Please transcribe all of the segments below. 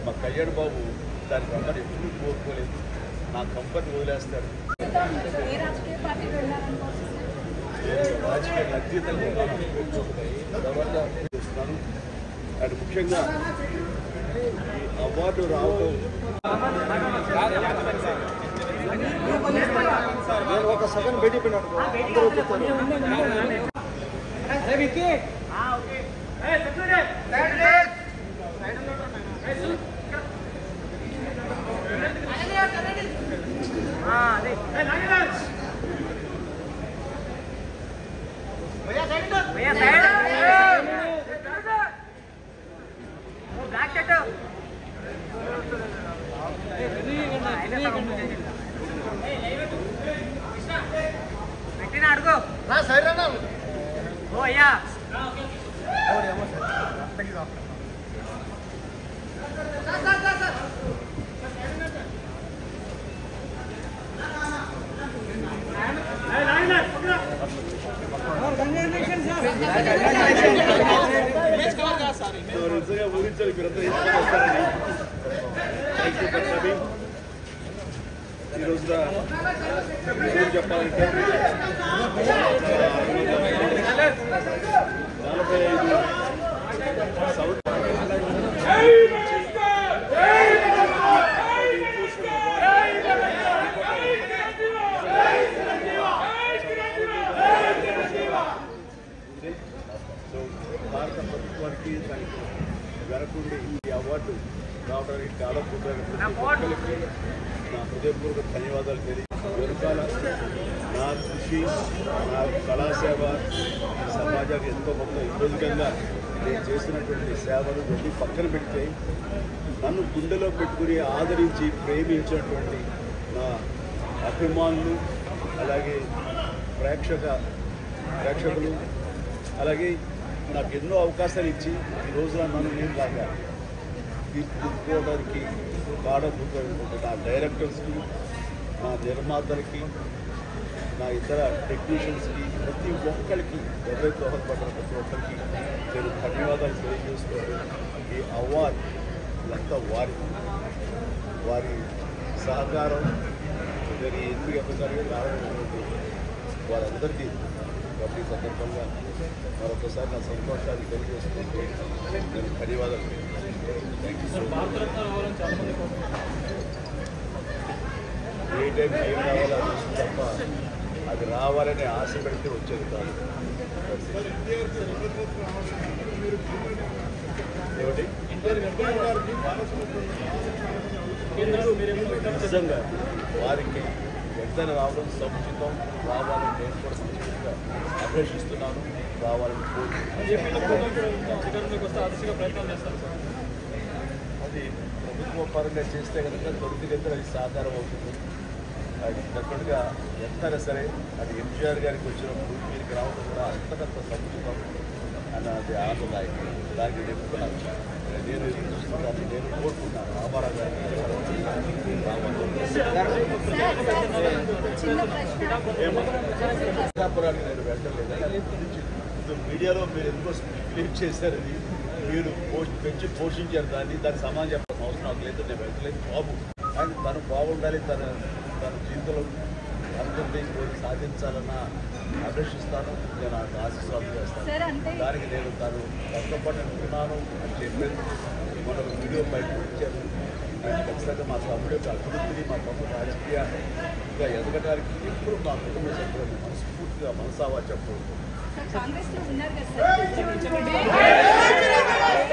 మా కళ్యాణ్ బాబు దానికి రమ్మని ఎప్పుడు కోరుకోలేదు నా కంపెనీ వదిలేస్తాడు ఏ రాజకీయ పార్టీలో ఉండాలనుకుంటున్నారు నేను రాజకీయ అతీతంగా ఉన్నాను తర్వాత చేస్తున్నాను అండ్ ముఖ్యంగా ఈ అవార్డు రావడం నేను ఒక సగం బయట పెట్టాను అందరూ వచ్చేస్తారు. అడుగు ఓ అయ్యా సో నిజంగా ఊహించాలి మీరందరూ ఎందుకు వస్తారని థ్యాంక్ యూ ఫర్ కమింగ్ ఈ రోజున ఏం చెప్పాలంటే నలభై ఐదు సంవత్సరాలు సో భారత ప్రభుత్వానికి దానికి వెనకుండి ఈ అవార్డు రావడానికి చాలా ఒక్కరికి నా హృదయపూర్వక ధన్యవాదాలు తెలియ వెనుకాల నా కృషి నా కళాసేవ ఈ సమాజానికి ఎంతో కొంత ఇబ్బందికంగా నేను చేసినటువంటి సేవలు వెళ్ళి పక్కన పెడితే నన్ను గుండెలో పెట్టుకుని ఆదరించి ప్రేమించినటువంటి నా అభిమానులు అలాగే ప్రేక్షక ప్రేక్షకులు అలాగే నాకు ఎన్నో అవకాశాలు ఇచ్చి ఈ రోజున నన్ను నేను లాగా తీర్చిదిద్దుకోవడానికి కాడబుద్ధి నా డైరెక్టర్స్కి నా నిర్మాతలకి నా ఇతర టెక్నీషియన్స్కి ప్రతి ఒక్కరికి ఎవరైతే దోహదపడ్డారో ప్రతి ఒక్కరికి నేను ధన్యవాదాలు తెలియజేస్తున్నాను ఈ అవార్డ్ ఇదంతా వారి వారి సహకారం నేను ఎందుకు ఎప్పటికీ రావడం వారందరికీ కాబట్టి ఈ సందర్భంగా మరొకసారి నా సంతోషాన్ని తెలియజేసుకుంటూ నేను ధన్యవాదాలు థ్యాంక్ యూ సో మచ్ ఏ టైం ఏం రావాలో అది వస్తుంది తప్ప అది రావాలని ఆశ పెడితే వచ్చేది కాదు ఏమిటి నిజంగా వారికి వెంటనే రావడం సముచితం రావాలని నేను కూడా సముచితంగా అన్వేషిస్తున్నాను రావాలని కోరుకుంటున్నాను అది ప్రభుత్వ పరంగా చేస్తే కనుక త్వరితగతిన అది సాకారం అవుతుంది అది డెఫినెట్గా ఎంతైనా సరే అది ఎంజీఆర్ గారికి వచ్చినప్పుడు వీరికి రావడం కూడా అంతకంత సముచితం అని అది ఆనందదాయకం దానికి నేను ఎప్పుడున్నాను నేను ఎదురు చూస్తున్నాను నేను కోరుకుంటున్నాను రామారావు గారిని చిన్న ప్రశ్న ప్రజాపురానికి నేను వెళ్ళలేదు ఇది మీడియాలో మీరు ఎందుకో క్లిప్ చేశారు అది మీరు పోస్ట్ పెంచి పోషించారు దాన్ని దానికి సమాధానం చెప్పాల్సిన అవసరం నాకు లేదు నేను వెళ్ళలేదు బాబు కానీ తను బాగుండాలి తన తన జీవితంలో అందరినీ కోరి సాధించాలన్న అపేక్షిస్తాను నేను ఆ ఆశీస్వాదం సార్ చేస్తాను అంటే దానికి నేను తను కష్టపడి ఉంటున్నాను అని చెప్పాను మన వీడియో బయట ఇచ్చాను నేను ఖచ్చితంగా మా తమ్ముడు యొక్క అభివృద్ధిని మా తమ్ముడు రాజకీయంగా ఎదగడానికి ఎప్పుడు మా కుటుంబ సభ్యులను మనస్ఫూర్తిగా మనసావా చెప్పు సార్ కాంగ్రెస్ లో ఉన్నారు కదా సార్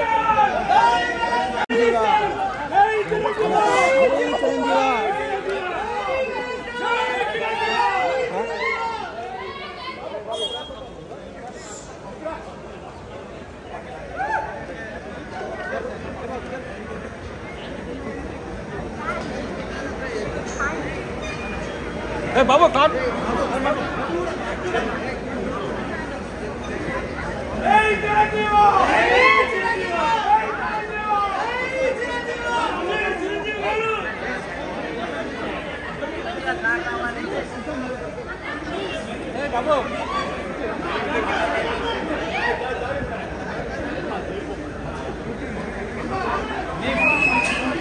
బాబు కాదు బాబు నీ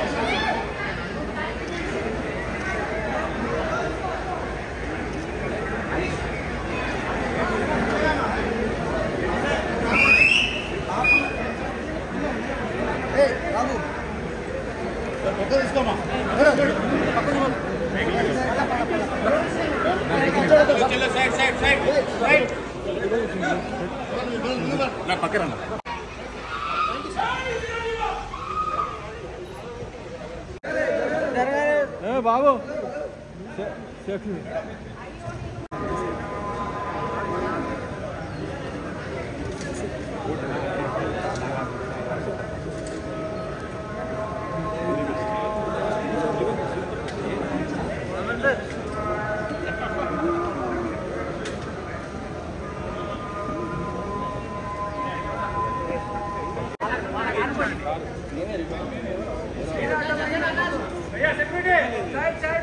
ఏ బాబు సైడ్ సైడ్